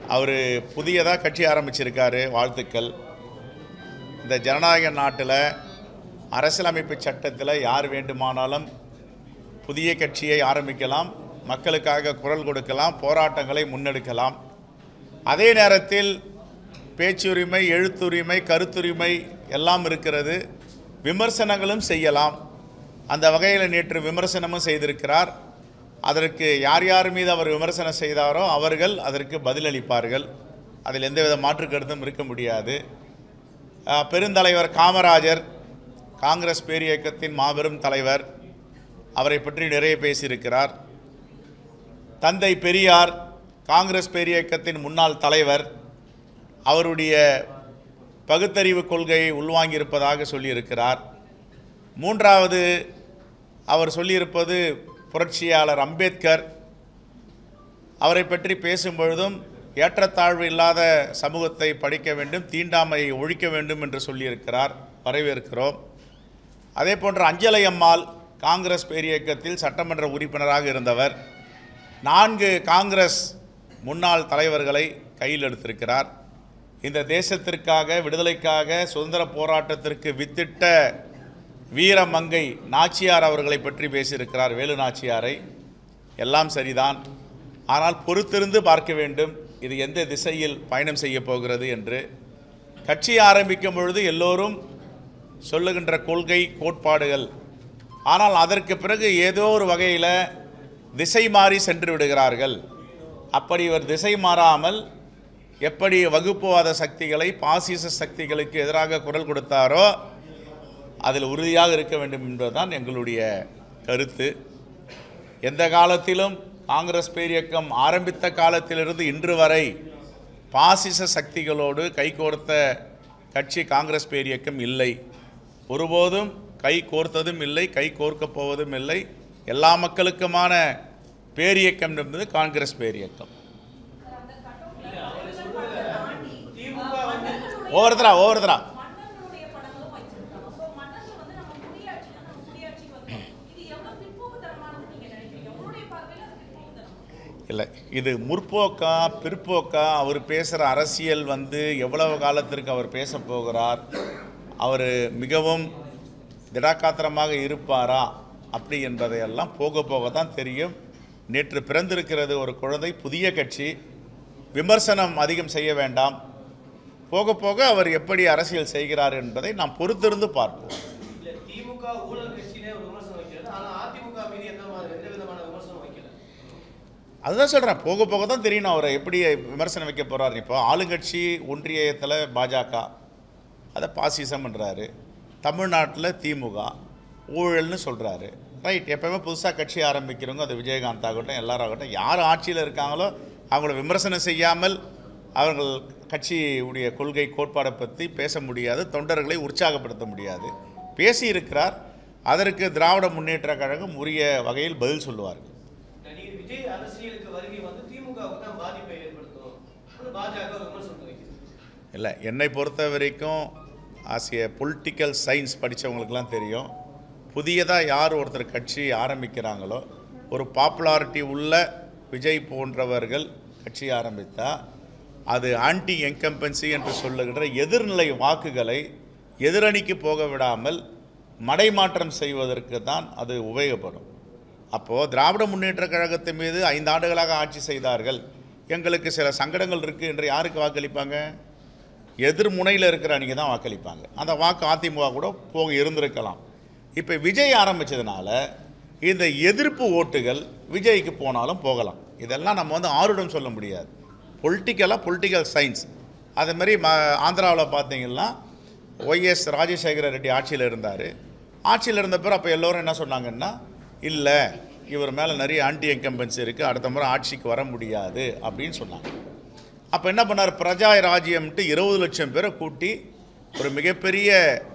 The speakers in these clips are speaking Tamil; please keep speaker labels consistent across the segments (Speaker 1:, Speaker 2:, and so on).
Speaker 1: அவர் புதியதாக கட்சி ஆரம்பிச்சிருக்காரு வாழ்த்துக்கள் இந்த ஜனநாயக நாட்டில் அரசியலமைப்பு சட்டத்தில் யார் வேண்டுமானாலும் புதிய கட்சியை ஆரம்பிக்கலாம் மக்களுக்காக குரல் கொடுக்கலாம் போராட்டங்களை முன்னெடுக்கலாம் அதே நேரத்தில் பேச்சுரிமை எழுத்துரிமை கருத்துரிமை எல்லாம் இருக்கிறது விமர்சனங்களும் செய்யலாம் அந்த வகையில் நேற்று விமர்சனமும் செய்திருக்கிறார் அதற்கு யார் யார் மீது அவர் விமர்சனம் செய்தாரோ அவர்கள் அதற்கு பதிலளிப்பார்கள் அதில் எந்தவித மாற்று கருத்தும் இருக்க முடியாது அஹ், பெருந்தலைவர் காமராஜர் காங்கிரஸ் பேரியக்கத்தின் மாபெரும் தலைவர் அவரை பற்றி நிறைய பேசியிருக்கிறார் தந்தை பெரியார் காங்கிரஸ் பேரியக்கத்தின் முன்னாள் தலைவர் அவருடைய பகுத்தறிவு கொள்கையை உள்வாங்கியிருப்பதாக சொல்லியிருக்கிறார் மூன்றாவது அவர் சொல்லியிருப்பது புரட்சியாளர் அம்பேத்கர் அவரை பற்றி பேசும் பொழுதும் ஏற்றத்தாழ்வு இல்லாத சமூகத்தை படிக்க வேண்டும் தீண்டாமையை ஒழிக்க வேண்டும் என்று சொல்லியிருக்கிறார் வரவேற்கிறோம் அதே போன்று அஞ்சலை அம்மாள் காங்கிரஸ் பேரியக்கத்தில் சட்டமன்ற உறுப்பினராக இருந்தவர் நான்கு காங்கிரஸ் முன்னாள் தலைவர்களை கையில் எடுத்திருக்கிறார் இந்த தேசத்திற்காக விடுதலைக்காக சுதந்திர போராட்டத்திற்கு வித்திட்ட வீரமங்கை நாச்சியார் அவர்களை பற்றி பேசியிருக்கிறார் வேலு நாச்சியாரை எல்லாம் சரிதான் ஆனால் பொறுத்திருந்து பார்க்க வேண்டும் இது எந்த திசையில் பயணம் செய்ய போகிறது என்று கட்சி ஆரம்பிக்கும் பொழுது எல்லோரும் சொல்லுகின்ற கொள்கை கோட்பாடுகள் ஆனால் அதற்கு பிறகு ஏதோ ஒரு வகையில் திசை மாறி சென்று விடுகிறார்கள் அப்படி இவர் திசை மாறாமல் எப்படி வகுப்புவாத சக்திகளை பாசிச சக்திகளுக்கு எதிராக குரல் கொடுத்தாரோ அதில் உறுதியாக இருக்க வேண்டும் என்பதுதான் எங்களுடைய கருத்து எந்த காலத்திலும் காங்கிரஸ் பேரியக்கம் ஆரம்பித்த காலத்திலிருந்து இன்று வரை பாசிச சக்திகளோடு கைகோர்த்த கட்சி காங்கிரஸ் பேரியக்கம் இல்லை ஒருபோதும் கை கோர்த்ததும் இல்லை கை கோர்க்கப் போவதும் இல்லை எல்லா மக்களுக்குமான பேரியக்கம் என்பது காங்கிரஸ் பேரியக்கம் ஒவ்வொருத்தரா ஒவ்வொருத்தரா
Speaker 2: மன்னர்களுடைய படங்களும் வச்சிருக்காங்க சோ மன்னர்கள் வந்து நம்ம குடியாட்சினா நம்ம குடியாட்சிக்கு வந்தோம் இது எவ்வளவு பிற்போக்குத்தனமானது நீங்க நினைக்கிறீங்க உங்களுடைய பார்வையில் அது பிற்போக்குத்தனம்
Speaker 1: இல்லை இது முற்போக்கா பிற்போக்கா அவர் பேசுகிற அரசியல் வந்து எவ்வளவு காலத்திற்கு அவர் பேச போகிறார் அவர் மிகவும் திடாக்காத்திரமாக இருப்பாரா அப்படி என்பதையெல்லாம் போக போக தான் தெரியும் நேற்று பிறந்திருக்கிறது ஒரு குழந்தை புதிய கட்சி விமர்சனம் அதிகம் செய்ய வேண்டாம் போக போக அவர் எப்படி அரசியல் செய்கிறார் என்பதை நாம் பொறுத்திருந்து பார்ப்போம்
Speaker 3: இல்ல திமுக ஊழல் கட்சியிலே ஒரு விமர்சனம் வைக்கிறது ஆனா அதிமுக மீது எந்த மாதிரி எந்த விதமான விமர்சனம் வைக்கல
Speaker 1: அதுதான் சொல்கிறேன் போக போக தான் தெரியணும் அவரை எப்படி விமர்சனம் வைக்க போகிறார் இப்போ ஆளுங்கட்சி ஒன்றியத்தில் பாஜக அதை பாசிசம்ன்றாரு தமிழ்நாட்டில் திமுக ஊழல்னு சொல்கிறாரு ரைட் எப்பவுமே புதுசாக கட்சி ஆரம்பிக்கிறவங்க அது விஜயகாந்த் ஆகட்டும் எல்லாரும் ஆகட்டும் யார் ஆட்சியில் இருக்காங்களோ அவங்கள விமர்சனம் செய்யாமல் அவர்கள் கட்சியுடைய கொள்கை கோட்பாடை பற்றி பேச முடியாது தொண்டர்களை உற்சாகப்படுத்த முடியாது பேசியிருக்கிறார் அதற்கு திராவிட முன்னேற்ற கழகம் உரிய வகையில் பதில் சொல்லுவார்கள்
Speaker 3: நடிகர் விஜய் அரசியலுக்கு வருகை வந்து திமுகவுக்கு தான் பாதிப்பை ஏற்படுத்தும் அது பாஜக விமர்சனம் வைக்குது
Speaker 1: இல்லை என்னை பொறுத்த வரைக்கும் ஆசிய பொலிட்டிக்கல் சயின்ஸ் படித்தவங்களுக்கெல்லாம் தெரியும் புதியதாக யார் ஒருத்தர் கட்சி ஆரம்பிக்கிறாங்களோ ஒரு பாப்புலாரிட்டி உள்ள விஜய் போன்றவர்கள் கட்சி ஆரம்பித்தா அது ஆன்டி என்கம்பன்சி என்று சொல்லுகின்ற எதிர்நிலை வாக்குகளை எதிரணிக்கு போக விடாமல் மடைமாற்றம் செய்வதற்கு தான் அது உபயோகப்படும் அப்போது திராவிட முன்னேற்ற கழகத்தின் மீது ஐந்து ஆண்டுகளாக ஆட்சி செய்தார்கள் எங்களுக்கு சில சங்கடங்கள் இருக்குது என்று யாருக்கு வாக்களிப்பாங்க எதிர்முனையில் இருக்கிற அன்றைக்கி தான் வாக்களிப்பாங்க அந்த வாக்கு அதிமுக கூட போக இருந்திருக்கலாம் இப்போ விஜய் ஆரம்பித்ததுனால இந்த எதிர்ப்பு ஓட்டுகள் விஜய்க்கு போனாலும் போகலாம் இதெல்லாம் நம்ம வந்து ஆருடம் சொல்ல முடியாது பொலிட்டிக்கலாக பொலிட்டிக்கல் சயின்ஸ் அதே மாதிரி ம ஆந்திராவில் பார்த்தீங்கன்னா ஒய்எஸ் ராஜசேகர ரெட்டி ஆட்சியில் இருந்தார் ஆட்சியில் இருந்த பிறகு அப்போ எல்லோரும் என்ன சொன்னாங்கன்னா இல்லை இவர் மேலே நிறைய ஆன்டி என்கம்பன்சி இருக்குது அடுத்த முறை ஆட்சிக்கு வர முடியாது அப்படின்னு சொன்னாங்க அப்போ என்ன பண்ணார் பிரஜா ராஜ்யம்ட்டு இருபது லட்சம் பேரை கூட்டி ஒரு மிகப்பெரிய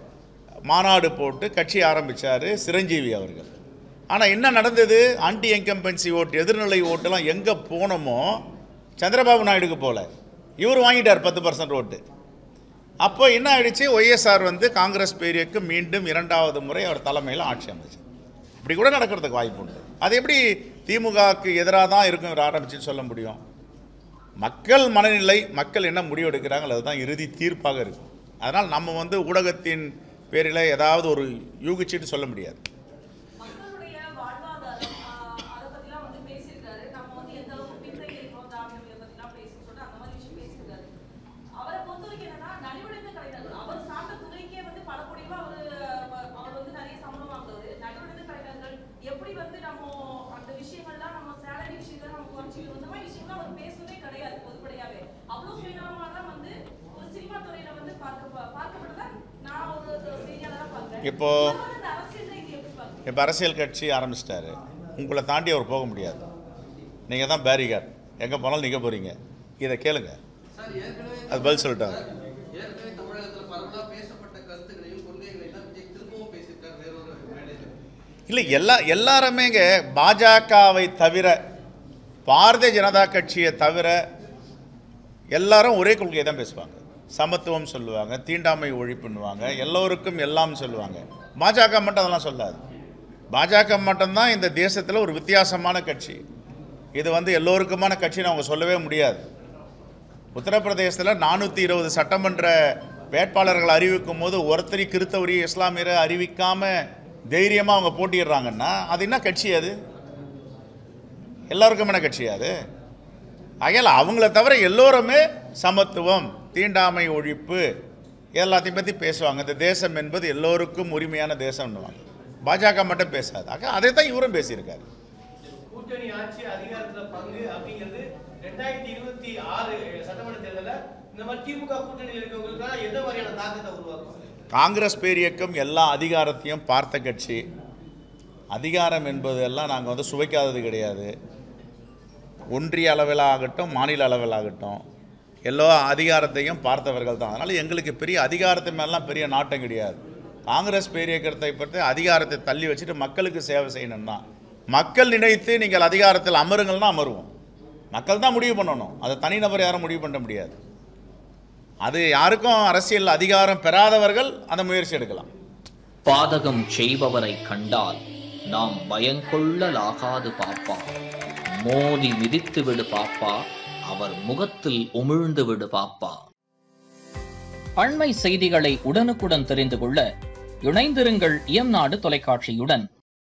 Speaker 1: மாநாடு போட்டு கட்சி ஆரம்பித்தார் சிரஞ்சீவி அவர்கள் ஆனால் என்ன நடந்தது ஆன்டி என்கம்பன்சி ஓட்டு எதிர்நிலை ஓட்டெல்லாம் எங்கே போனோமோ சந்திரபாபு நாயுடுக்கு போல இவர் வாங்கிட்டார் பத்து பர்சன்ட் ஓட்டு அப்போ என்ன ஆயிடுச்சு ஒய்எஸ்ஆர் வந்து காங்கிரஸ் பேரியக்கு மீண்டும் இரண்டாவது முறை அவர் தலைமையில் ஆட்சி அமைச்சு இப்படி கூட நடக்கிறதுக்கு வாய்ப்பு உண்டு அது எப்படி திமுகவுக்கு எதிராக தான் இருக்கும் இவர் ஆரம்பிச்சுன்னு சொல்ல முடியும் மக்கள் மனநிலை மக்கள் என்ன முடிவு எடுக்கிறாங்களோ அதுதான் இறுதி தீர்ப்பாக இருக்கும் அதனால் நம்ம வந்து ஊடகத்தின் பேரில் ஏதாவது ஒரு யூகிச்சிட்டு சொல்ல முடியாது
Speaker 2: மக்களுடைய வாழ்வாதாரம் ஆஹ், அதை பத்திலாம் வந்து பேசியிருக்காரு நம்ம வந்து எந்த அளவுக்கு பின்தங்கி இருக்கோம் திராவிடம் பத்திலாம் பேசி சொல்லிட்டு அந்த மாதிரி விஷயம் பேசியிருக்காரு அவரை பொறுத்த வரைக்கும் என்னன்னா நலிவடைந்த கலைஞர்கள் அவர் சார்ந்த துறைக்கே வந்து பல கோடிவா அவர் அவர் வந்து நிறைய சம்பளம் வாங்குவாரு நலிவடைந்த கலைஞர்கள் எப்படி வந்து நம்ம அந்த விஷயங்கள்லாம் நம்ம சேலரி விஷயங்கள் நம்ம குறைச்சிக்கணும் இந்த மாதிரி விஷயம்லாம் அவர் பேசுவதே கிடையாது பொதுப்படையாவே அவ்வளவு சுயநலமா தான் வந்து ஒரு சினிமா துறையில வந்து பார்க்க பார்க்கப்படுதா நான் ஒரு செய்தியாளராக பார்க்கிறேன்
Speaker 1: இப்போ
Speaker 2: இவர் வந்து இந்த அரசியல் ரீதியா எப்படி பார்க்கறீங்க?
Speaker 1: இப்போ அரசியல் கட்சி ஆரம்பிச்சிட்டாரு உங்களை தாண்டி அவர் போக முடியாது நீங்கள் தான் பேரிகார்ட் எங்கே போனாலும் நிற்க போகிறீங்க இதை கேளுங்க
Speaker 4: சார் ஏற்கனவே
Speaker 1: அது பதில் சொல்லிட்டாங்க.
Speaker 4: ஏற்கனவே தமிழகத்துல பரவலா பேசப்பட்ட கருத்துக்களையும் கொள்கைகளையும் தான் விஜய் திரும்பவும் பேசியிருக்கார் வேறொரு மேடையில்
Speaker 1: இல்லை எல்லா எல்லாருமேங்க பாஜகவை தவிர பாரதிய ஜனதா கட்சியை தவிர எல்லாரும் ஒரே கொள்கையை தான் பேசுவாங்க சமத்துவம் சொல்லுவாங்க தீண்டாமை ஒழிப்புன்னுவாங்க எல்லோருக்கும் எல்லாம் சொல்லுவாங்க பாஜக மட்டும் அதெல்லாம் சொல்லாது பாஜக மட்டும்தான் இந்த தேசத்தில் ஒரு வித்தியாசமான கட்சி இது வந்து எல்லோருக்குமான கட்சின்னு அவங்க சொல்லவே முடியாது உத்தரப்பிரதேசத்தில் நானூற்றி இருபது சட்டமன்ற வேட்பாளர்கள் அறிவிக்கும் போது ஒருத்தரி கிறித்தவரி இஸ்லாமியரை அறிவிக்காம தைரியமாக அவங்க போட்டிடுறாங்கன்னா அது என்ன கட்சி அது எல்லாருக்குமான கட்சி அது ஆகையால் அவங்கள தவிர எல்லோருமே சமத்துவம் தீண்டாமை ஒழிப்பு எல்லாத்தையும் பற்றி பேசுவாங்க இந்த தேசம் என்பது எல்லோருக்கும் உரிமையான தேசம்னுவாங்க பாஜக மட்டும் பேசாது ஆக அதை தான் இவரும் பேசியிருக்காரு
Speaker 3: கூட்டணி ஆட்சி அதிகாரத்துல பங்கு அப்படிங்கிறது ரெண்டாயிரத்தி இருபத்தி ஆறு சட்டமன்ற தேர்தல்ல இந்த மாதிரி திமுக கூட்டணியில் இருக்கவங்களுக்கு எந்த மாதிரியான தாக்கத்தை உருவாக்கும்
Speaker 1: காங்கிரஸ் பேரியக்கம் எல்லா அதிகாரத்தையும் பார்த்த கட்சி அதிகாரம் என்பதெல்லாம் நாங்கள் வந்து சுவைக்காதது கிடையாது ஒன்றிய அளவில் ஆகட்டும் மாநில அளவில் ஆகட்டும் எல்லா அதிகாரத்தையும் பார்த்தவர்கள் தான் அதனால் எங்களுக்கு பெரிய அதிகாரத்து மேலாம் பெரிய நாட்டம் கிடையாது காங்கிரஸ் பேரியக்கத்தை பற்றி அதிகாரத்தை தள்ளி வச்சுட்டு மக்களுக்கு சேவை செய்யணும் தான் மக்கள் நினைத்து நீங்கள் அதிகாரத்தில் அமருங்கள்னா அமருவோம் மக்கள் தான் முடிவு பண்ணணும் அதை தனிநபர் யாரும் முடிவு பண்ண முடியாது அது யாருக்கும் அரசியல் அதிகாரம் பெறாதவர்கள் அந்த முயற்சி எடுக்கலாம்
Speaker 5: பாதகம் செய்பவரை கண்டால் நாம் பயங்கொள்ளலாகாது பாப்பா மோதி மிதித்து விடு பாப்பா அவர் முகத்தில் உமிழ்ந்து விடு பாப்பா அண்மை செய்திகளை உடனுக்குடன் தெரிந்து கொள்ள இணைந்திருங்கள் இயம்நாடு தொலைக்காட்சியுடன்